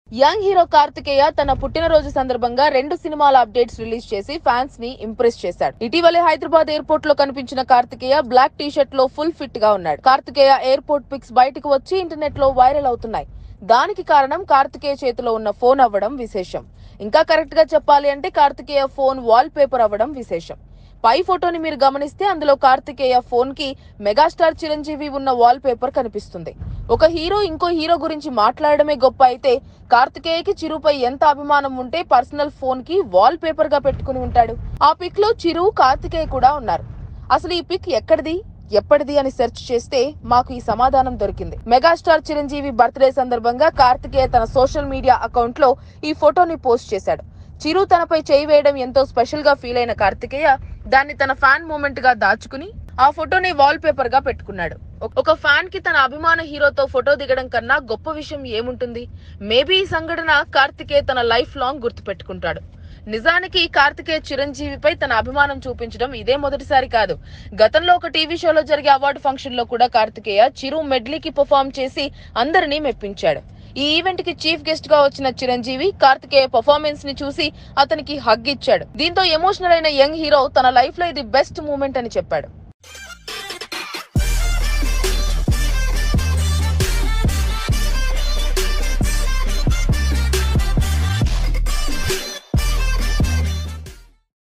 young hero Karthikeya తన పుట్టినరోజు సందర్భంగా రెండు సినిమాల అప్డేట్స్ రిలీజ్ చేసి ఫ్యాన్స్ ని ఇంప్రెస్ చేశాడు ఇటీవలే హైదరాబాద్ ఎయిర్పోర్ట్ లో కనిపించిన కార్తికేయ బ్లాక్ టీ షర్ట్ లో ఫుల్ ఫిట్ గా ఉన్నాడు కార్తికేయ ఎయిర్పోర్ట్ పిక్స్ బయటకు వచ్చి ఇంటర్నెట్ లో వైరల్ అవుతున్నాయి దానికి కారణం కార్తికేయ చేతిలో ఉన్న ఫోన్ అవ్వడం విశేషం ఇంకా కరెక్ట్ గా చెప్పాలి అంటే కార్తికేయ ఫోన్ వాల్ పేపర్ అవ్వడం విశేషం పై ఫోటోని మీరు గమనిస్తే అందులో కార్తికేయ ఫోన్ కి మెగాస్టార్ చిరంజీవి ఉన్న వాల్ పేపర్ కనిపిస్తుంది ఒక హీరో ఇంకో హీరో గురించి మాట్లాడడమే గొప్ప అయితే కార్తికేయకి చిరుపై ఎంత అభిమానం ఉంటే పర్సనల్ ఫోన్ కి వాల్ పేపర్ గా పెట్టుకుని ఉంటాడు ఆ పిక్ లో చిరు కార్తికేయ కూడా ఉన్నారు అసలు ఈ పిక్ ఎక్కడిది ఎప్పటిది అని సెర్చ్ చేస్తే మాకు ఈ సమాధానం దొరికింది మెగాస్టార్ చిరంజీవి బర్త్డే సందర్భంగా కార్తికేయ తన సోషల్ మీడియా అకౌంట్ లో ఈ ఫోటోని పోస్ట్ చేశాడు చిరు తనపై చేయి వేయడం ఎంతో స్పెషల్ గా ఫీల్ అయిన కార్తికేయ దాన్ని తన ఫ్యాన్ మూమెంట్ గా దాచుకుని ఆ ఫోటోని వాల్ పేపర్ గా పెట్టుకున్నాడు ఒక- ఒక ఫ్యాన్ కి తన అభిమాన హీరోతో ఫోటో దిగడం కన్నా గొప్ప విషయం ఏముంటుంది మేబీ ఈ సంఘటన కార్తికేయ తన లైఫ్ లాంగ్ గుర్తు పెట్టుకుంటాడు నిజానికి కార్తికేయ చిరంజీవిపై తన అభిమానం చూపించడం ఇదే మొదటిసారి కాదు గతంలో ఒక టీవీ షోలో జరిగే అవార్డు ఫంక్షన్ లో కూడా కార్తికేయ చిరు మెడ్లీకి పర్ఫామ్ చేసి అందరినీ మెప్పించాడు ఈ ఈవెంట్ కి చీఫ్ గెస్ట్ గా వచ్చిన చిరంజీవి కార్తికేయ పర్ఫార్మెన్స్ ని చూసి అతనికి హగ్ ఇచ్చాడు దీంతో ఎమోషనల్ అయిన యంగ్ హీరో తన లైఫ్ లో ఇది బెస్ట్ మూమెంట్ అని చెప్పాడు